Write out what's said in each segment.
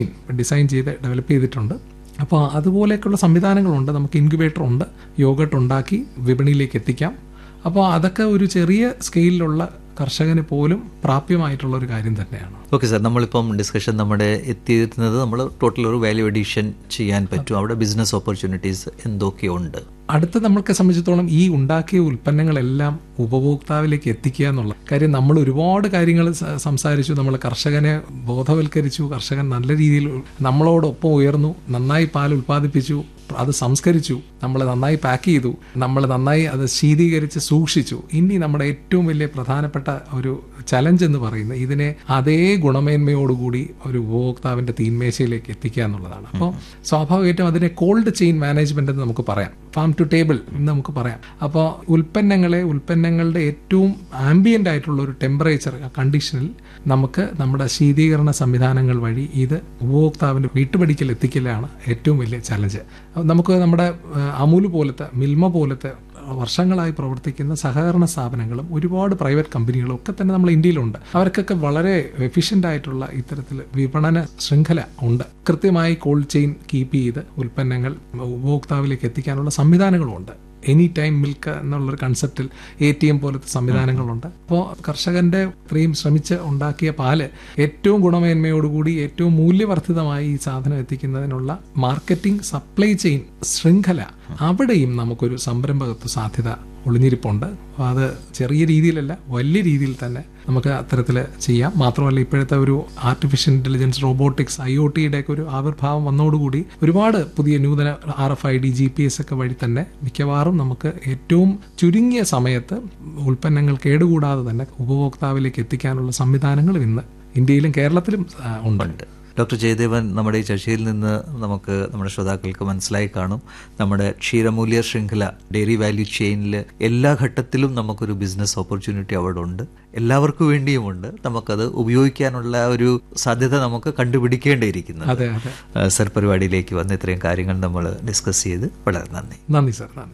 design ചെയ്ത് develop ചെയ്തിട്ടുണ്ട് അപ്പോൾ അതുപോലെയൊക്കെയുള്ള സംവിധാനങ്ങളുണ്ട് നമുക്ക് ഇൻക്യുബേറ്റർ ഉണ്ട് യോഗട്ട് ഉണ്ടാക്കി വിപണിയിലേക്ക് എത്തിക്കാം അപ്പോൾ അതൊക്കെ ഒരു ചെറിയ സ്കെയിലിലുള്ള കർഷകന് പോലും പ്രാപ്യമായിട്ടുള്ള ഒരു കാര്യം തന്നെയാണ് ഓക്കെ സാർ നമ്മളിപ്പം ഡിസ്കഷൻ നമ്മുടെ എത്തിയിരുന്നത് നമ്മൾ ടോട്ടൽ ഒരു വാല്യൂ എഡീഷൻ ചെയ്യാൻ പറ്റും അവിടെ ബിസിനസ് ഓപ്പർച്യൂണിറ്റീസ് എന്തൊക്കെയുണ്ട് അടുത്ത നമ്മൾക്ക് സംബന്ധിച്ചിടത്തോളം ഈ ഉണ്ടാക്കിയ ഉൽപ്പന്നങ്ങളെല്ലാം ഉപഭോക്താവിലേക്ക് എത്തിക്കുക എന്നുള്ള കാര്യം നമ്മൾ ഒരുപാട് കാര്യങ്ങൾ സ- സംസാരിച്ചു നമ്മൾ കർഷകനെ ബോധവൽക്കരിച്ചു കർഷകൻ നല്ല രീതിയിൽ നമ്മളോടൊപ്പം ഉയർന്നു നന്നായി പാൽ ഉൽപ്പാദിപ്പിച്ചു അത് സംസ്കരിച്ചു നമ്മൾ നന്നായി പാക്ക് ചെയ്തു നമ്മൾ നന്നായി അത് ശീതീകരിച്ച് സൂക്ഷിച്ചു ഇനി നമ്മുടെ ഏറ്റവും വലിയ പ്രധാനപ്പെട്ട ഒരു ചലഞ്ച് എന്ന് പറയുന്നത് ഇതിനെ അതേ ഗുണമേന്മയോടുകൂടി ഒരു ഉപഭോക്താവിന്റെ തീന്മേശയിലേക്ക് എത്തിക്കുക എന്നുള്ളതാണ് അപ്പോൾ സ്വാഭാവികമായിട്ടും അതിനെ കോൾഡ് ചെയിൻ മാനേജ്മെന്റ് എന്ന് നമുക്ക് പറയാം ഫാം ടു ടേബിൾ എന്ന് നമുക്ക് പറയാം അപ്പോൾ ഉൽപ്പന്നങ്ങളെ ഉൽപ്പന്നങ്ങളുടെ ഏറ്റവും ആംബിയൻ്റ് ആയിട്ടുള്ള ഒരു ടെമ്പറേച്ചർ കണ്ടീഷനിൽ നമുക്ക് നമ്മുടെ ശീതീകരണ സംവിധാനങ്ങൾ വഴി ഇത് ഉപഭോക്താവിൻ്റെ വീട്ടുപടിക്കൽ എത്തിക്കലാണ് ഏറ്റവും വലിയ ചലഞ്ച് നമുക്ക് നമ്മുടെ ആ, അമൂല് പോലത്തെ മിൽമ പോലത്തെ വർഷങ്ങളായി പ്രവർത്തിക്കുന്ന സഹകരണ സ്ഥാപനങ്ങളും ഒരുപാട് പ്രൈവറ്റ് കമ്പനികളും ഒക്കെ തന്നെ നമ്മൾ ഇന്ത്യയിലുണ്ട് അവർക്കൊക്കെ വളരെ എഫിഷ്യൻ്റ് ആയിട്ടുള്ള ഇത്തരത്തിൽ വിപണന ശൃംഖല ഉണ്ട് കൃത്യമായി കോൾഡ് ചെയിൻ കീപ്പ് ചെയ്ത് ഉൽപ്പന്നങ്ങൾ ഉപഭോക്താവിലേക്ക് എത്തിക്കാനുള്ള സംവിധാനങ്ങളും ഉണ്ട് എനി ടൈം മിൽക്ക് എന്നുള്ളൊരു കൺസെപ്റ്റിൽ എ ടി എം പോലത്തെ സംവിധാനങ്ങളുണ്ട് അപ്പോൾ കർഷകന്റെ ഇത്രയും ശ്രമിച്ച് ഉണ്ടാക്കിയ പാല് ഏറ്റവും ഗുണമേന്മയോടുകൂടി ഏറ്റവും മൂല്യവർദ്ധിതമായി ഈ സാധനം എത്തിക്കുന്നതിനുള്ള മാർക്കറ്റിംഗ് സപ്ലൈ ചെയിൻ ശൃംഖല അവിടെയും നമുക്കൊരു സംരംഭകത്വ സാധ്യത ഒളിഞ്ഞിരിപ്പുണ്ട് അപ്പോൾ അത് ചെറിയ രീതിയിലല്ല വലിയ രീതിയിൽ തന്നെ നമുക്ക് അത്തരത്തിൽ ചെയ്യാം മാത്രമല്ല ഇപ്പോഴത്തെ ഒരു artificial intelligence robotics I O ടിയുടെ ഒക്കെ ഒരു ആവിർഭാവം വന്നതോടുകൂടി ഒരുപാട് പുതിയ നൂതന R F I D G P S ഒക്കെ വഴി തന്നെ മിക്കവാറും നമുക്ക് ഏറ്റവും ചുരുങ്ങിയ സമയത്ത് ഉൽപ്പന്നങ്ങൾ കേടുകൂടാതെ തന്നെ ഉപഭോക്താവിലേക്ക് എത്തിക്കാനുള്ള സംവിധാനങ്ങളും ഇന്ന് ഇന്ത്യയിലും കേരളത്തിലും ആ, ഉണ്ട് ഡോക്ടർ ജയദേവൻ നമ്മുടെ ഈ ചർച്ചയിൽ നിന്ന് നമുക്ക് നമ്മുടെ ശ്രോതാക്കൾക്ക് മനസ്സിലായി കാണും നമ്മുടെ ക്ഷീരമൂല്യ ശൃംഖല ഡെയറി വാല്യൂ ചെയിനിൽ എല്ലാ ഘട്ടത്തിലും നമുക്കൊരു ബിസിനസ് ഓപ്പർച്യൂണിറ്റി അവിടെ ഉണ്ട് എല്ലാവർക്കും വേണ്ടിയുമുണ്ട് നമുക്കത് ഉപയോഗിക്കാനുള്ള ഒരു സാധ്യത നമുക്ക് കണ്ടുപിടിക്കേണ്ടിയിരിക്കുന്നത് അതെ അതെ ആ, സർ പരിപാടിയിലേക്ക് വന്ന് ഇത്രയും കാര്യങ്ങൾ നമ്മൾ ഡിസ്കസ് ചെയ്ത് വളരെ നന്ദി നന്ദി സർ നന്ദി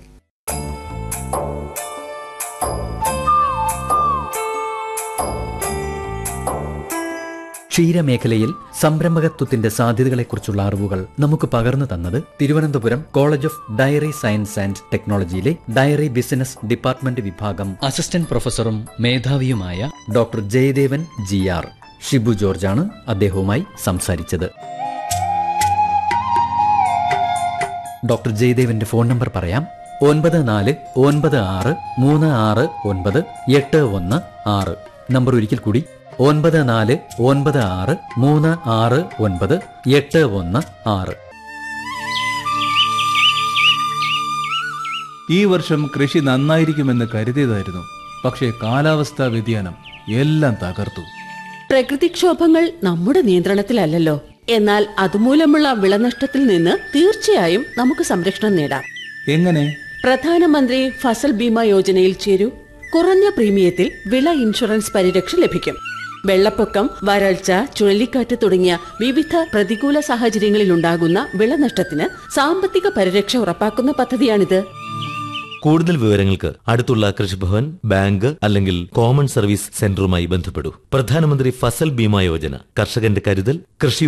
ക്ഷീരമേഖലയിൽ സംരംഭകത്വത്തിന്റെ സാധ്യതകളെക്കുറിച്ചുള്ള അറിവുകൾ നമുക്ക് പകർന്നു തന്നത് Thiruvananthapuram college of dairy science and ടെക്നോളജിയിലെ ഡയറി ബിസിനസ് ഡിപ്പാർട്ട്മെന്റ് വിഭാഗം അസിസ്റ്റന്റ് പ്രൊഫസറും മേധാവിയുമായ doctor Jayadevan G R Shibu ജോർജാണ് അദ്ദേഹവുമായി സംസാരിച്ചത് ഡോക്ടർ ജയദേവന്റെ ഫോൺ നമ്പർ പറയാം ഒൻപത് നാല് ഒൻപത് ആറ് മൂന്ന് ആറ് ഒൻപത് എട്ട് ഒന്ന് ആറ് നമ്പർ ഒരിക്കൽ കൂടി ഒൻപത് നാല് ഒൻപത് ആറ് മൂന്ന് ആറ് ഒൻപത് എട്ട് ഒന്ന് ആറ് ഈ വർഷം കൃഷി നന്നായിരിക്കുമെന്ന് കരുതിയതായിരുന്നു പക്ഷേ കാലാവസ്ഥാ വ്യതിയാനം എല്ലാം തകർത്തു പ്രകൃതിക്ഷോഭങ്ങൾ നമ്മുടെ നിയന്ത്രണത്തിലല്ലല്ലോ എന്നാൽ അതുമൂലമുള്ള വിളനഷ്ടത്തിൽ നിന്ന് തീർച്ചയായും നമുക്ക് സംരക്ഷണം നേടാം എങ്ങനെ പ്രധാനമന്ത്രി ഫസൽ ബീമ യോജനയിൽ ചേരൂ കുറഞ്ഞ പ്രീമിയത്തിൽ വിള ഇൻഷുറൻസ് പരിരക്ഷ ലഭിക്കും വെള്ളപ്പൊക്കം വരൾച്ച ചുഴലിക്കാറ്റ് തുടങ്ങിയ വിവിധ പ്രതികൂല സാഹചര്യങ്ങളിൽ ഉണ്ടാകുന്ന വിളനഷ്ടത്തിന് സാമ്പത്തിക പരിരക്ഷ ഉറപ്പാക്കുന്ന പദ്ധതിയാണിത് കൂടുതൽ വിവരങ്ങൾക്ക് അടുത്തുള്ള കൃഷിഭവൻ ബാങ്ക് അല്ലെങ്കിൽ കോമൺ സർവീസ് സെന്ററുമായി ബന്ധപ്പെടൂ പ്രധാനമന്ത്രി ഫസൽ ബീമ യോജന കർഷകന്റെ കരുതൽ കൃഷി